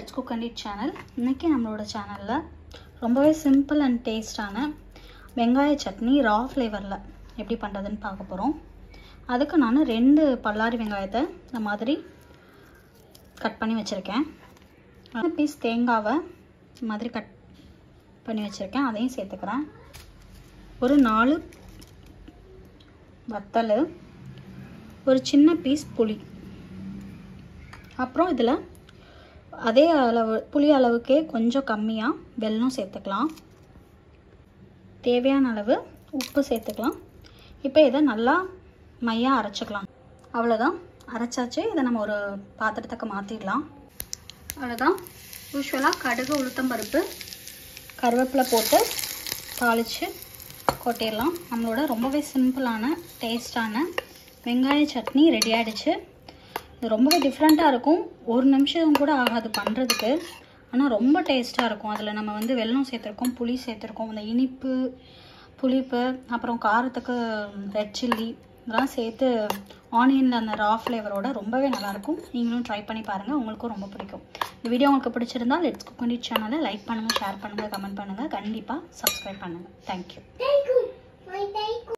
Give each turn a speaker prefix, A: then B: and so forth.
A: let's cook and eat channel இன்றைக்கி நம்மளோட சேனலில் ரொம்பவே சிம்பிள் அண்ட் டேஸ்டான வெங்காய சட்னி ரா ஃப்ளேவரில் எப்படி பண்ணுறதுன்னு பார்க்க போகிறோம் அதுக்கு நான் ரெண்டு பல்லாரி வெங்காயத்தை இந்த மாதிரி கட் பண்ணி வச்சுருக்கேன் பீஸ் தேங்காவை இந்த மாதிரி கட் பண்ணி வச்சுருக்கேன் அதையும் சேர்த்துக்கிறேன் ஒரு நாலு வத்தல் ஒரு சின்ன பீஸ் புளி அப்புறம் இதில் அதே அளவு புளி அளவுக்கே கொஞ்சம் கம்மியாக வெல்லம் சேர்த்துக்கலாம் தேவையான அளவு உப்பு சேர்த்துக்கலாம் இப்போ இதை நல்லா மையாக அரைச்சிக்கலாம் அவ்வளோதான் அரைச்சாச்சு இதை நம்ம ஒரு பாத்திரத்துக்கு மாற்றிடலாம் அவ்வளோதான் யூஸ்வலாக கடுகு உளுத்தம்பருப்பு கருவேப்பிலை போட்டு தாளித்து கொட்டிடலாம் நம்மளோட ரொம்பவே சிம்பிளான டேஸ்டான வெங்காய சட்னி ரெடி ஆகிடுச்சு இது ரொம்பவே டிஃப்ரெண்ட்டாக இருக்கும் ஒரு நிமிஷம் கூட ஆகாது பண்ணுறதுக்கு ஆனால் ரொம்ப டேஸ்ட்டாக இருக்கும் அதில் நம்ம வந்து வெல்லம் சேர்த்துருக்கோம் புளி சேர்த்துருக்கோம் அந்த இனிப்பு புளிப்பு அப்புறம் காரத்துக்கு ரெட் சில்லி இதெல்லாம் சேர்த்து ஆனியனில் அந்த ரா ஃப்ளேவரோட ரொம்பவே நல்லாயிருக்கும் நீங்களும் ட்ரை பண்ணி பாருங்கள் உங்களுக்கும் ரொம்ப பிடிக்கும் இந்த வீடியோ உங்களுக்கு பிடிச்சிருந்தா லெட்ஸ் குக் பண்ணி சேனலை லைக் பண்ணுங்கள் ஷேர் பண்ணுங்கள் கமெண்ட் பண்ணுங்கள் கண்டிப்பாக சப்ஸ்கிரைப் பண்ணுங்கள் தேங்க்யூ